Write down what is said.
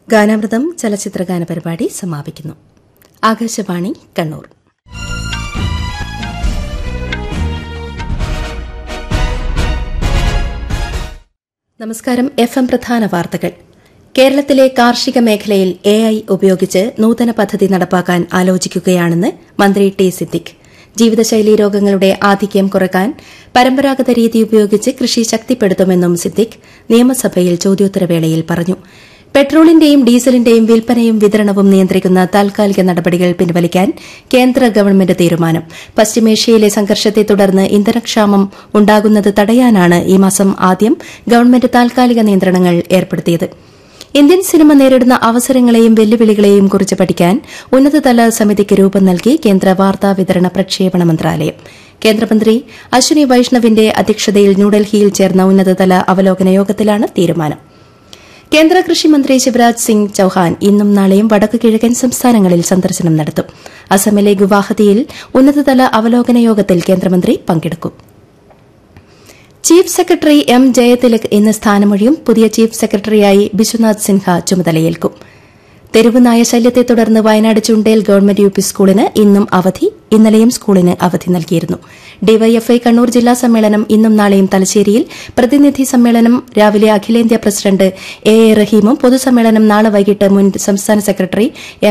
ഗാനാമൃതം ചലച്ചിത്ര ഗാന പരിപാടി സമാപിക്കുന്നു ആകാശവാണി കണ്ണൂർ നമസ്കാരം എഫ് എം പ്രധാന വാർത്തകൾ കേരളത്തിലെ കാർഷിക മേഖലയിൽ എ ഐ ഉപയോഗിച്ച് നൂതന പദ്ധതി നടപ്പാക്കാൻ ആലോചിക്കുകയാണെന്ന് മന്ത്രി ടി സിദ്ദിഖ് ജീവിതശൈലി രോഗങ്ങളുടെ ആധിക്യം കുറയ്ക്കാൻ പരമ്പരാഗത രീതി ഉപയോഗിച്ച് കൃഷി ശക്തിപ്പെടുത്തുമെന്നും സിദ്ദിഖ് നിയമസഭയിൽ ചോദ്യോത്തരവേളയിൽ പറഞ്ഞു പെട്രോളിന്റെയും ഡീസലിന്റെയും വിൽപ്പനയും വിതരണവും നിയന്ത്രിക്കുന്ന താൽക്കാലിക നടപടികൾ പിൻവലിക്കാൻ കേന്ദ്ര ഗവൺമെന്റ് തീരുമാനം പശ്ചിമേഷ്യയിലെ സംഘർഷത്തെ തുടർന്ന് ഇന്ധനക്ഷാമം ഉണ്ടാകുന്നത് തടയാനാണ് ഈ മാസം ആദ്യം ഗവൺമെന്റ് താൽക്കാലിക നിയന്ത്രണങ്ങൾ ഏർപ്പെടുത്തിയത് ഇന്ത്യൻ സിനിമ നേരിടുന്ന അവസരങ്ങളെയും വെല്ലുവിളികളെയും കുറിച്ച് പഠിക്കാൻ ഉന്നതതല സമിതിക്ക് രൂപം നൽകി കേന്ദ്ര വാർത്താ വിതരണ പ്രക്ഷേപണ മന്ത്രാലയം കേന്ദ്രമന്ത്രി അശ്വിനി വൈഷ്ണവിന്റെ അധ്യക്ഷതയിൽ ന്യൂഡൽഹിയിൽ ചേർന്ന ഉന്നതതല അവലോകന യോഗത്തിലാണ് തീരുമാനം കേന്ദ്ര കൃഷിമന്ത്രി ശിവരാജ് സിംഗ് ചൌഹാൻ ഇന്നും നാളെയും വടക്കു കിഴക്കൻ സംസ്ഥാനങ്ങളിൽ സന്ദർശനം നടത്തും അസമിലെ ഗുവാഹത്തിയിൽ ഉന്നതതല അവലോകന യോഗത്തിൽ കേന്ദ്രമന്ത്രി പങ്കെടുക്കും ചീഫ് സെക്രട്ടറി എം ജയതിലക് ഇന്ന് സ്ഥാനമൊഴിയും പുതിയ ചീഫ് സെക്രട്ടറിയായി ബിശ്വനാഥ് സിൻഹ ചുമതലയേൽക്കും തെരുവ് നായ ശല്യത്തെ തുടർന്ന് Wayanad Chundel government U P സ്കൂളിന് ഇന്നും അവധി ഇന്നലെയും സ്കൂളിന് അവധി നൽകിയിരുന്നു ഡിവൈഎഫ്ഐ കണ്ണൂർ ജില്ലാ സമ്മേളനം ഇന്നും നാളെയും തലശ്ശേരിയിൽ പ്രതിനിധി സമ്മേളനം രാവിലെ അഖിലേന്ത്യാ പ്രസിഡന്റ് എ എ റഹീമും പൊതുസമ്മേളനം നാളെ വൈകിട്ട് മുൻ സംസ്ഥാന സെക്രട്ടറി എം